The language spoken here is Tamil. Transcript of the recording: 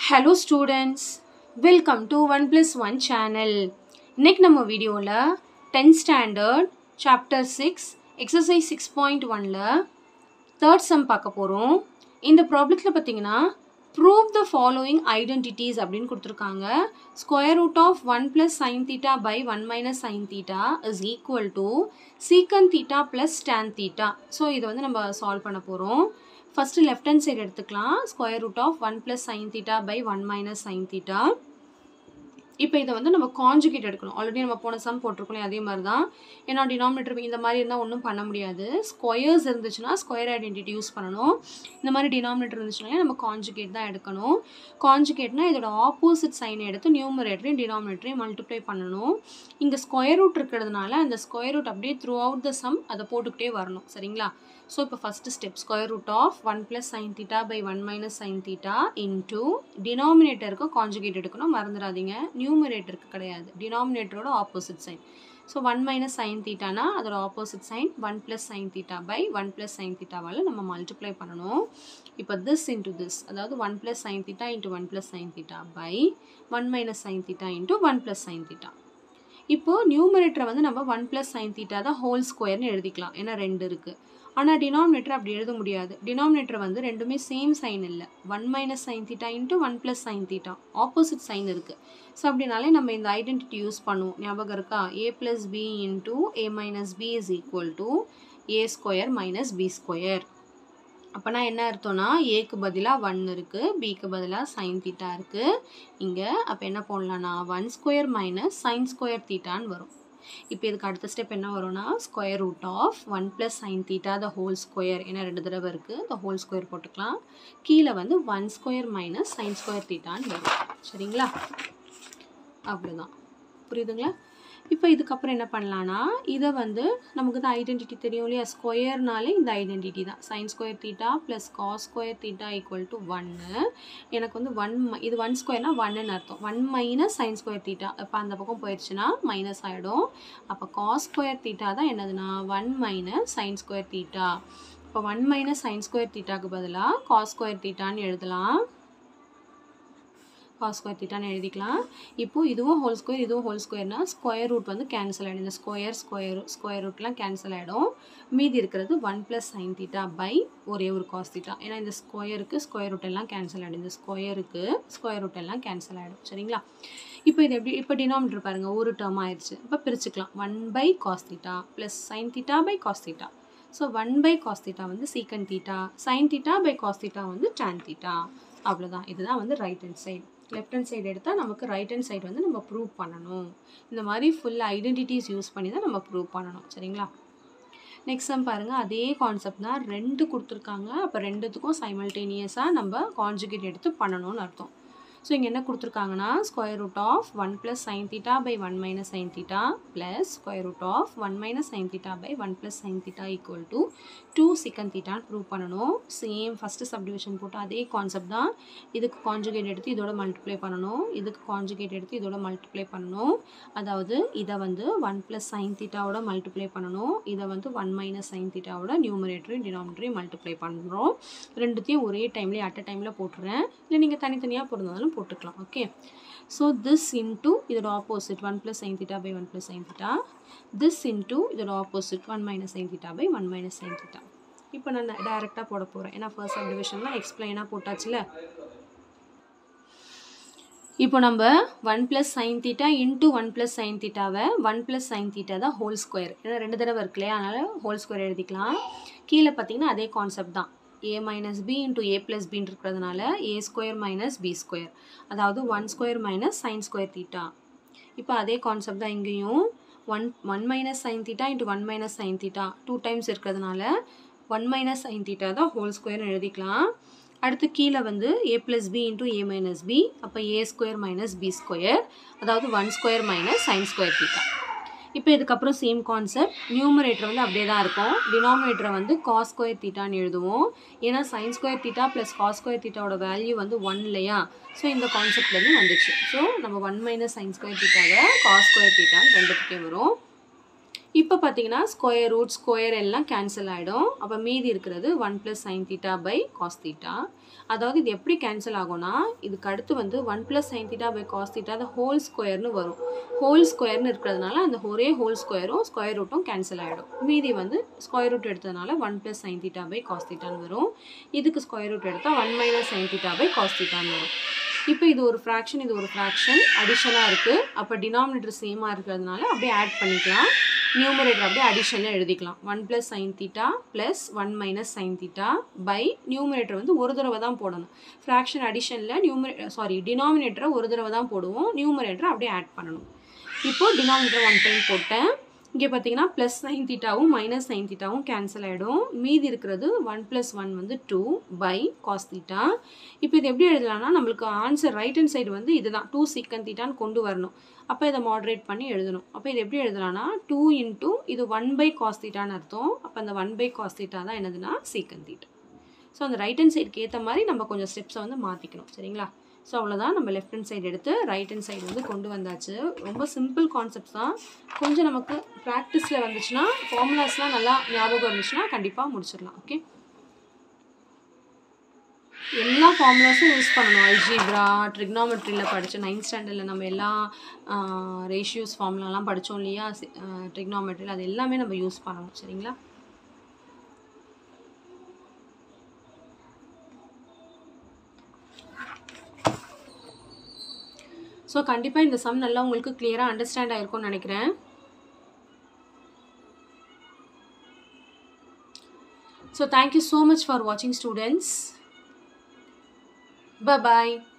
Hello students welcome to one plus one channel இன்னைக்கு நம்ம வீடியோவில் tenth standard chapter six exercise six point ஒனில் தேர்ட் சம் பார்க்க போகிறோம் இந்த ப்ராப்ளத்தில் பார்த்தீங்கன்னா ப்ரூவ் த ஃபாலோயிங் ஐடென்டிட்டிஸ் அப்படின்னு கொடுத்துருக்காங்க square root of one plus sine theta by one minus sine theta is equal to secant theta plus tan theta so இதை வந்து நம்ம சால்வ் பண்ண போகிறோம் ஃபஸ்ட்டு லெஃப்ட் ஹேண்ட் சைடு எடுத்துக்கலாம் square root of one plus sine theta by one minus sine theta இப்போ இதை வந்து நம்ம காஞ்சுகேட் எடுக்கணும் ஆல்ரெடி நம்ம போன சம் போட்டிருக்கோம் அதே மாதிரி தான் ஏன்னா டினாமினேட்டர் இந்த மாதிரி இருந்தால் ஒன்றும் பண்ண முடியாது ஸ்கொயர்ஸ் இருந்துச்சுன்னா ஸ்கொயர் ஐடென்டிட்டி யூஸ் பண்ணணும் இந்த மாதிரி டினாமினேட்டர் இருந்துச்சுனாலே நம்ம காஞ்சுகேட் தான் எடுக்கணும் காஞ்சுகேட்னா இதோட ஆப்போசிட் சைனை எடுத்து நியூமரேட்டரையும் டினாமினேட்டரையும் மல்டிப்ளை பண்ணணும் இங்கே ஸ்கொயர் ரூட் இருக்கிறதுனால அந்த ஸ்கொயர் ரூட் அப்படியே த்ரூ அவுட் த சம் அதை போட்டுக்கிட்டே வரணும் சரிங்களா ஸோ இப்போ first step square root of one plus sine theta by one minus sine theta into டினாமினேட்டருக்கு காஞ்சுகேட் எடுக்கணும் மறந்துடாதீங்க நியூமரேட்டருக்கு கிடையாது டினாமினேட்டரோட opposite sign so one minus sine தீட்டானா அதோட opposite sign one plus sine theta by one plus sine தீட்டாவால் நம்ம மல்டிப்ளை பண்ணணும் இப்போ திஸ் இன்ட்டு திஸ் அதாவது one plus sine theta into one plus sine theta by one minus sine theta into one plus sine theta இப்போது நியூமரேட்டரை வந்து நம்ம ஒன் ப்ளஸ் சைன் தீட்டா தான் ஹோல் ஸ்கொயர்னு எழுதிக்கலாம் ஏன்னா ரெண்டு இருக்குது ஆனால் டினாமினேட்டர் அப்படி எழுத முடியாது டினாமினேட்டர் வந்து ரெண்டுமே சேம் சைன் இல்லை one minus sine theta into one plus sine theta opposite sign இருக்குது ஸோ அப்படினாலே நம்ம இந்த ஐடென்டிட்டி யூஸ் பண்ணுவோம் ஞாபகம் இருக்கா A plus B into A minus B is equal to A square minus B square அப்போனா என்ன அர்த்தம்னா ஏக்கு பதிலாக ஒன் இருக்குது பிக்கு பதிலாக சைன் தீட்டா இருக்குது இங்கே அப்போ என்ன போடலாம்னா one square minus sine square தீட்டான்னு வரும் இப்போ இதுக்கு அடுத்த ஸ்டெப் என்ன வரும்னா square root of one plus sine theta the whole square ஏன்னா ரெண்டு தடவை இருக்குது த ஹோல் ஸ்கொயர் போட்டுக்கலாம் கீழே வந்து one square minus sine square தீட்டான்னு வரும் சரிங்களா அவ்வளோதான் புரியுதுங்களா இப்போ இதுக்கப்புறம் என்ன பண்ணலான்னா இதை வந்து நமக்கு தான் ஐடென்டிட்டி தெரியும் இல்லையா ஸ்கொயர்னாலே இந்த ஐடென்டிட்டி தான் sine square theta plus cos square theta equal to ஒன்று எனக்கு வந்து ஒன் இது ஒன் ஸ்கொயர்னா ஒன்னுன்னு அர்த்தம் one minus sine square theta இப்போ அந்த பக்கம் போயிடுச்சுன்னா மைனஸ் ஆகிடும் அப்போ காஸ் ஸ்கொயர் தீட்டா தான் என்னதுன்னா one minus sine square theta இப்போ ஒன் மைனஸ் சைன் ஸ்கொயர் தீட்டாக்கு பதிலாக காஸ் ஸ்கொயர் தீட்டான்னு எழுதலாம் காஸ் ஸ்கொயர் தீட்டான்னு எழுதிக்கலாம் இப்போது இதுவும் ஹோல் ஸ்கொயர் இதுவும் ஹோல் ஸ்கொயர்னா ஸ்கொயர் ரூட் வந்து கேன்சல் ஆகிடும் இந்த ஸ்கொயர் ஸ்கொயர் ஸ்கொயர் ரூட்லாம் கேன்சல் ஆகிடும் மீதி இருக்கிறது one plus sine theta by ஒரே ஒரு காஸ் தீட்டா ஏன்னா இந்த ஸ்கொயருக்கு ஸ்கொயர் ரூட் எல்லாம் கேன்சல் ஆகிடும் இந்த ஸ்கொயருக்கு ஸ்கொயர் ரூட் எல்லாம் கேன்சல் ஆகிடும் சரிங்களா இப்போ இது எப்படி இப்போ டினாமினேட்டர் பாருங்கள் ஒரு டேர்ம் ஆயிடுச்சு இப்போ பிரிச்சுக்கலாம் one by cos theta plus sine theta by cos theta so one by cos theta வந்து secant theta sine theta by cos theta வந்து டேன் தீட்டா அவ்வளோதான் இதுதான் வந்து right hand side left hand side எடுத்தால் நமக்கு ரைட் ஹேண்ட் சைடு வந்து நம்ம ப்ரூவ் பண்ணணும் இந்த மாதிரி ஃபுல் ஐடென்டிட்டிஸ் யூஸ் பண்ணி தான் நம்ம ப்ரூவ் பண்ணணும் சரிங்களா நெக்ஸ்ட் சம் பாருங்கள் அதே கான்செப்ட் தான் ரெண்டு கொடுத்துருக்காங்க அப்போ ரெண்டுத்துக்கும் சைமல்டேனியஸாக நம்ம கான்ஜுகேட் எடுத்து பண்ணணும்னு அர்த்தம் ஸோ இங்கே என்ன கொடுத்துருக்காங்கன்னா square root of one plus sine theta by one minus sine theta plus square root of one minus sine theta by one plus sine theta equal to two secant தீட்டான்னு ப்ரூவ் பண்ணணும் சேம் ஃபஸ்ட்டு சப்டிவிஷன் போட்டு அதே கான்செப்ட் தான் இதுக்கு கான்ஜுகேட் எடுத்து இதோட மல்டிப்ளை பண்ணணும் இதுக்கு கான்ஜுகேட் எடுத்து இதோட மல்டிப்ளை பண்ணணும் அதாவது இதை வந்து ஒன் ப்ளஸ் சைன் தீட்டாவோட மல்டிப்ளை பண்ணணும் இதை வந்து ஒன் மைனஸ் சைன் தீட்டாவோட நியூமரேட்டரையும் டினாமினேட்டரையும் மல்டிப்ளை பண்ணுறோம் ரெண்டுத்தையும் ஒரே டைம்லேயே அட் அ டைமில் போட்டுறேன் இல்லை நீங்கள் தனித்தனியாக பொருந்தாலும் போட்டுக்கலாம் ஓகே ஸோ திஸ் இன்டூ இதோட opposite one plus sine theta by one plus sine theta this into இதோட opposite one minus sine theta by one minus sine theta இப்போ நான் டைரெக்டாக போட போகிறேன் ஏன்னா ஃபர்ஸ்ட் சப்டிவிஷன்லாம் எக்ஸ்பிளைனாக போட்டாச்சுல இப்போ நம்ம one plus sine theta into one plus sine தீட்டாவை ஒன் ப்ளஸ் சைன் தீட்டா தான் ஹோல் ஸ்கொயர் ஏன்னா ரெண்டு தடவை இருக்கு இல்லையா அதனால் ஹோல் ஸ்கொயர் எழுதிக்கலாம் கீழே பார்த்தீங்கன்னா அதே கான்செப்ட் தான் a minus b into a plus பின்னு இருக்கிறதுனால a square minus B square அதாவது one square minus sine square theta இப்போ அதே கான்செப்ட் தான் இங்கேயும் one one minus sine theta into one minus sine theta two times இருக்கிறதுனால ஒன் மைனஸ் சைன் தீட்டா தான் ஹோல் ஸ்கொயர்னு எழுதிக்கலாம் அடுத்து கீழே வந்து a plus B into A minus b அப்போ a square minus B square அதாவது one square minus sine square theta இப்போ இதுக்கப்புறம் சேம் கான்செப்ட் நியூமரேட்டர் வந்து அப்படியே தான் இருக்கும் டினாமினேட்டரை வந்து காஸ் ஸ்கொயர் தீட்டான்னு எழுதுவோம் ஏன்னா sine square theta plus cos square தீட்டாவோட வேல்யூ வந்து ஒன் இல்லையா ஸோ இந்த கான்செப்ட்லேருந்து வந்துச்சு ஸோ நம்ம ஒன் மைனஸ் சைன் ஸ்கொயர் தீட்டாவை காஸ் ஸ்கொயர் தீட்டான்னு ரெண்டுத்துக்கே வரும் இப்போ பார்த்தீங்கன்னா ஸ்கொயர் ரூட் ஸ்கொயர் எல்லாம் கேன்சல் ஆகிடும் அப்போ மீதி இருக்கிறது one plus sine theta by cos theta அதாவது இது எப்படி கேன்சல் ஆகும்னா இதுக்கு அடுத்து வந்து one plus sine theta by cos theta அந்த ஹோல் ஸ்கொயர்னு வரும் ஹோல் ஸ்கொயர்னு இருக்கிறதுனால அந்த ஒரே ஹோல் ஸ்கொயரும் ஸ்கொயர் ரூட்டும் கேன்சல் ஆகிடும் மீதி வந்து ஸ்கொயர் ரூட் எடுத்ததுனால one plus sine theta by cos தீட்டான்னு வரும் இதுக்கு ஸ்கொயர் ரூட் எடுத்தால் one minus sine theta by cos தீட்டான்னு வரும் இப்போ இது ஒரு ஃப்ராக்ஷன் இது ஒரு ஃப்ராக்ஷன் அடிஷனாக இருக்குது அப்போ டினாமினேட்டர் சேமாக இருக்கிறதுனால அப்படியே ஆட் பண்ணிக்கலாம் நியூமரேட்டர் அப்படியே அடிஷனில் எழுதிக்கலாம் one plus sine theta plus one minus sine theta by numerator வந்து ஒரு தடவை தான் போடணும் ஃப்ராக்ஷன் அடிஷனில் நியூமரே சாரி டினாமினேட்டரை ஒரு தடவை தான் போடுவோம் நியூமரேட்டரை அப்படியே ஆட் பண்ணணும் இப்போது டினாமினேட்டர் ஒன் டைம் போட்டேன் இங்கே பார்த்தீங்கன்னா ப்ளஸ் சைன் தீட்டாவும் மைனஸ் சைன் தீட்டாவும் கேன்சல் ஆகிடும் மீதி இருக்கிறது ஒன் ப்ளஸ் ஒன் வந்து டூ பை காஸ் தீட்டா இப்போ இது எப்படி எழுதலாம்னா நம்மளுக்கு ஆன்சர் ரைட் ஹேண்ட் சைடு வந்து இதுதான் டூ சீக்கன் தீட்டான்னு கொண்டு வரணும் அப்போ இதை மாட்ரேட் பண்ணி எழுதணும் அப்போ இது எப்படி எழுதலாம்னா டூ இன்டூ இது ஒன் பை காஸ் தீட்டான்னு அர்த்தம் அப்போ அந்த ஒன் பை காஸ் தீட்டா தான் என்னதுன்னா சீக்கன் தீட்டா ஸோ அந்த ரைட் ஹேண்ட் சைடுக்கு ஏற்ற மாதிரி நம்ம கொஞ்சம் ஸ்டெப்ஸை வந்து மாற்றிக்கணும் சரிங்களா ஸோ அவ்வளோதான் நம்ம லெஃப்ட் ஹேண்ட் சைடு எடுத்து ரைட் ஹேண்ட் சைடு வந்து கொண்டு வந்தாச்சு ரொம்ப சிம்பிள் கான்செப்ட்ஸ் தான் கொஞ்சம் நமக்கு ப்ராக்டிஸில் வந்துச்சுன்னா ஃபார்முலாஸ்லாம் நல்லா ஞாபகம் இருந்துச்சுன்னா கண்டிப்பாக முடிச்சிடலாம் ஓகே எல்லா ஃபார்முலாஸும் யூஸ் பண்ணணும் அல்ஜீப்ரா ட்ரிக்னாமெட்ரியில் படித்த நைன்த் ஸ்டாண்டர்டில் நம்ம எல்லா ரேஷியோஸ் ஃபார்முலாலாம் படித்தோம் இல்லையா ட்ரிக்னாமெட்ரியில் அது எல்லாமே நம்ம யூஸ் பண்ணணும் சரிங்களா ஸோ கண்டிப்பாக இந்த சம் நல்லா உங்களுக்கு கிளியராக அண்டர்ஸ்டாண்ட் ஆகிருக்கும்னு நினைக்கிறேன் so thank you so much for வாட்சிங் ஸ்டூடெண்ட்ஸ் Bye bye.